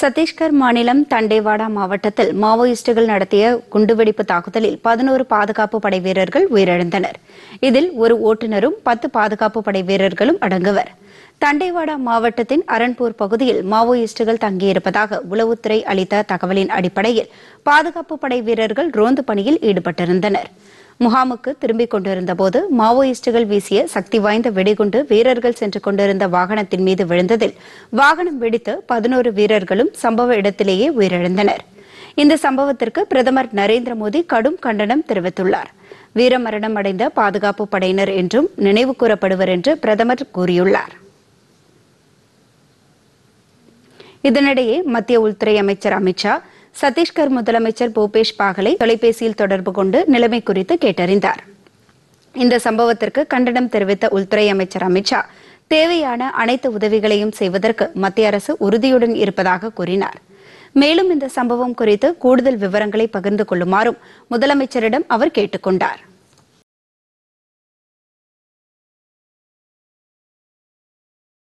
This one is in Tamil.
சத்தீஸ்கர் மாநிலம் தண்டேவாடா மாவட்டத்தில் மாவோயிஸ்டுகள் நடத்திய குண்டுவெடிப்பு தாக்குதலில் பதினோரு பாதுகாப்பு படை வீரர்கள் உயிரிழந்தனர் இதில் ஒரு ஓட்டுநரும் பத்து பாதுகாப்பு படை வீரர்களும் அடங்குவர் தண்டேவாடா மாவட்டத்தின் அரண்பூர் பகுதியில் மாவோயிஸ்டுகள் தங்கியிருப்பதாக உளவுத்துறை அளித்த தகவலின் அடிப்படையில் பாதுகாப்பு படை வீரர்கள் ரோந்து பணியில் ஈடுபட்டிருந்தனர் முகாமுக்கு திரும்பிக் கொண்டிருந்தபோது மாவோயிஸ்டுகள் வீசிய சக்தி வாய்ந்த வெடிகுண்டு வீரர்கள் சென்று கொண்டிருந்த வாகனத்தின் மீது விழுந்ததில் வாகனம் வெடித்து பதினோரு வீரர்களும் சம்பவ இடத்திலேயே உயிரிழந்தனர் இந்த சம்பவத்திற்கு பிரதமர் நரேந்திர மோடி கடும் கண்டனம் தெரிவித்துள்ளார் வீரமரணம் அடைந்த பாதுகாப்பு படையினர் என்றும் நினைவு கூறப்படுவர் என்று பிரதமர் கூறியுள்ளார் இதனிடையே மத்திய உள்துறை அமைச்சர் அமித்ஷா சத்தீஸ்கர் முதலமைச்சர் பூபேஷ் பாகலை தொலைபேசியில் தொடர்பு கொண்டு நிலைமை குறித்து கேட்டறிந்தார் இந்த சம்பவத்திற்கு கண்டனம் தெரிவித்த உள்துறை அமைச்சர் அமித்ஷா தேவையான அனைத்து உதவிகளையும் செய்வதற்கு மத்திய அரசு உறுதியுடன் இருப்பதாக கூறினார் மேலும் இந்த சம்பவம் குறித்து கூடுதல் விவரங்களை பகிர்ந்து கொள்ளுமாறும் முதலமைச்சரிடம் அவர் கேட்டுக் கொண்டார்